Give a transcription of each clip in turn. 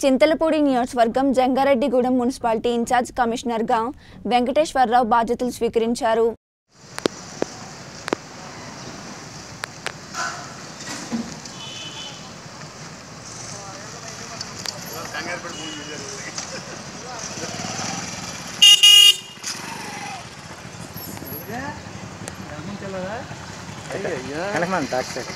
చింతలపూడి నియోజకవర్గం Jangareddygudem municipality incharge కమిషనర్గా వెంకటేశ్వరరావు బాధ్యతలు స్వీకరించారు వెనకమంది బ్యాక్ సైడ్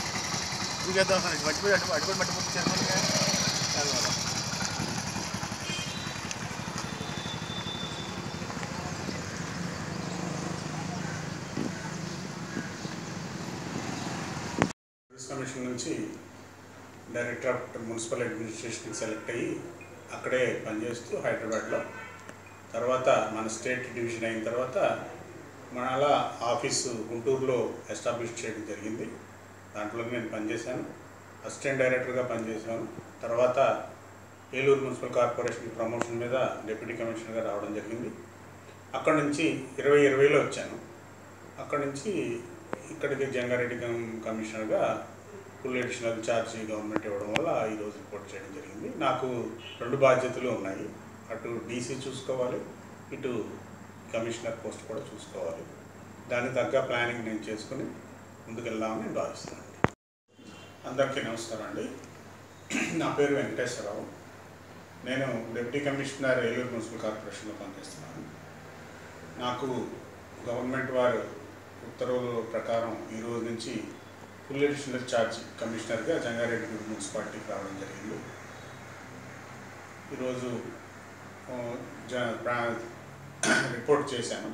పోలీస్ కమిషన్ నుంచి డైరెక్టర్ ఆఫ్ మున్సిపల్ అడ్మినిస్ట్రేషన్కి సెలెక్ట్ అయ్యి అక్కడే పనిచేస్తూ హైదరాబాద్లో తర్వాత మన స్టేట్ డివిజన్ అయిన తర్వాత మన అలా ఆఫీసు గుంటూరులో ఎస్టాబ్లిష్ చేయడం జరిగింది దాంట్లో నేను పనిచేశాను అసిస్టెంట్ డైరెక్టర్గా పనిచేశాను తర్వాత ఏలూరు మున్సిపల్ కార్పొరేషన్ ప్రమోషన్ మీద డిప్యూటీ కమిషనర్గా రావడం జరిగింది అక్కడ నుంచి ఇరవై ఇరవైలో వచ్చాను అక్కడ నుంచి ఇక్కడికి జంగారెడ్డి కమ్- కమిషనర్గా ఫుల్ అడిషనల్ ఛార్జ్ గవర్నమెంట్ ఇవ్వడం వల్ల ఈరోజు రిపోర్ట్ చేయడం జరిగింది నాకు రెండు బాధ్యతలు ఉన్నాయి అటు డీసీ చూసుకోవాలి ఇటు కమిషనర్ పోస్ట్ కూడా చూసుకోవాలి దానికి తగ్గ ప్లానింగ్ నేను చేసుకుని ముందుకెళ్దామని నేను భావిస్తున్నాను అందరికీ నమస్కారం అండి నా పేరు వెంకటేశ్వరరావు నేను డిప్యూటీ కమిషనర్ ఏలూరు మున్సిపల్ కార్పొరేషన్లో పనిచేస్తున్నాను నాకు గవర్నమెంట్ వారు ఉత్తర్వుల ప్రకారం ఈ రోజు నుంచి ఫుల్ అడిషనల్ ఛార్జ్ కమిషనర్గా జంగారెడ్డి మున్సిపాలిటీకి రావడం జరిగింది ఈరోజు ఆ, జ ప్రా- రిపోర్ట్ చేశాను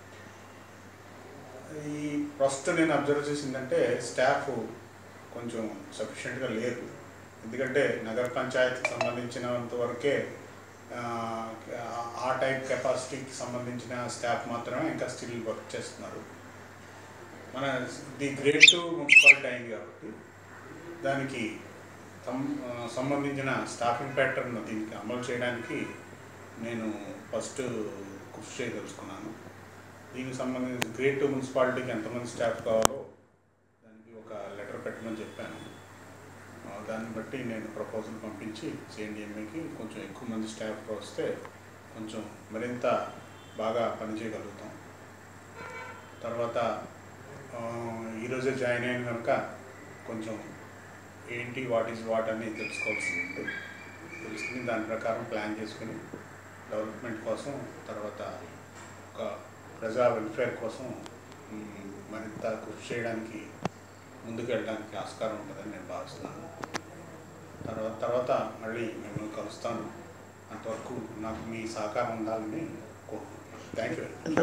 ఈ ఫస్ట్ నేను అబ్జర్వ్ చేసిందంటే స్టాఫ్ కొంచెం సఫిషియెంట్గా లేరు ఎందుకంటే నగర పంచాయతీకి సంబంధించినంత వరకే ఆ, ఆ టైప్ కెపాసిటీకి సంబంధించిన స్టాఫ్ మాత్రమే ఇంకా స్టిల్ వర్క్ చేస్తున్నారు మన ది గ్రేట్ మున్సిపాలిటీ అయింది కాబట్టి దానికి సం- ఆ, సంబంధించిన స్టాఫింగ్ ప్యాటర్న్ దీనికి అమలు చేయడానికి నేను ఫస్ట్ కృషి చేయదలుచుకున్నాను దీనికి సంబంధించి గ్రేట్ మున్సిపాలిటీకి ఎంతమంది స్టాఫ్ కావాలో దానికి ఒక లెటర్ పెట్టమని చెప్పాను ఆ, దాన్ని బట్టి నేను ప్రపోజల్ పంపించి సిఎండిఎంఏకి కొంచెం ఎక్కువ మంది స్టాఫ్ వస్తే కొంచెం మరింత బాగా పనిచేయగలుగుతాం తర్వాత ఆ, ఈరోజే జాయిన్ అయిన కనుక కొంచెం ఏంటి వాట్ ఈజ్ వాట్ అని తెలుసుకోవాల్సి ఉంది తెలుసుకుని దాని ప్రకారం ప్లాన్ చేసుకుని డెవలప్మెంట్ కోసం తర్వాత ఒక ప్రజా వెల్ఫేర్ కోసం మ్, మరింత కృషి చేయడానికి ముందుకు వెళ్ళడానికి ఆస్కారం ఉంటుందని నేను భావిస్తున్నాను తర్వాత తర్వాత మళ్ళీ మిమ్మల్ని కలుస్తాను అంతవరకు నాకు మీ సహకారం ఉండాలని కోరుకుంటున్నాను థ్యాంక్ యూ